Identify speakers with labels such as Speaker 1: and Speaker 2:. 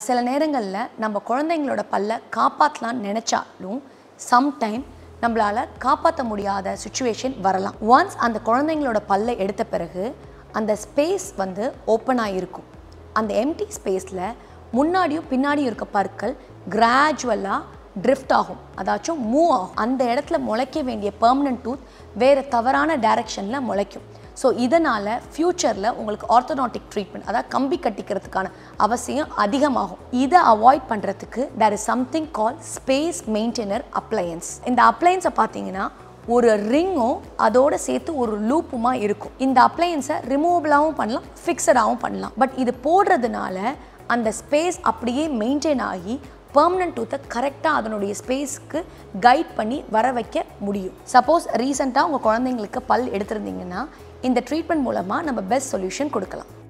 Speaker 1: சில நேரங்களில் நம்ம குழந்தைங்களோட பல்ல காப்பாற்றலாம்னு நினச்சாலும் சம்டைம் நம்மளால் காப்பாற்ற முடியாத சுச்சுவேஷன் வரலாம் ஒன்ஸ் அந்த குழந்தைங்களோட பல்லை எடுத்த பிறகு அந்த ஸ்பேஸ் வந்து ஓப்பனாக இருக்கும் அந்த எம்டி ஸ்பேஸில் முன்னாடியும் பின்னாடியும் இருக்க பற்கள் கிராஜுவலாக ட்ரிஃப்ட் ஆகும் அதாச்சும் மூவ் ஆகும் அந்த இடத்துல முளைக்க வேண்டிய பெர்மனன்ட் டூத் வேறு தவறான டைரக்ஷனில் முளைக்கும் ஸோ இதனால் ஃப்யூச்சரில் உங்களுக்கு ஆர்த்தோனாட்டிக் ட்ரீட்மெண்ட் அதாவது கம்பி கட்டிக்கிறதுக்கான அவசியம் அதிகமாகும் இதை அவாய்ட் பண்ணுறதுக்கு there is something call space maintainer appliance இந்த அப்ளையன்ஸை பார்த்தீங்கன்னா ஒரு ரிங்கும் அதோட சேர்த்து ஒரு லூப்புமா இருக்கும் இந்த அப்ளையன்ஸை ரிமூவபிளாகவும் பண்ணலாம் ஃபிக்ஸடாகவும் பண்ணலாம் பட் இது போடுறதுனால அந்த ஸ்பேஸ் அப்படியே மெயின்டைன் ஆகி பெர்மனன்ட் டூத்தை கரெக்டாக அதனுடைய ஸ்பேஸ்க்கு கைட் பண்ணி வர வைக்க முடியும் சப்போஸ் ரீசெண்டாக உங்கள் குழந்தைங்களுக்கு பல் எடுத்திருந்தீங்கன்னா இந்த ட்ரீட்மெண்ட் மூலமாக நம்ம பெஸ்ட் சொல்யூஷன் கொடுக்கலாம்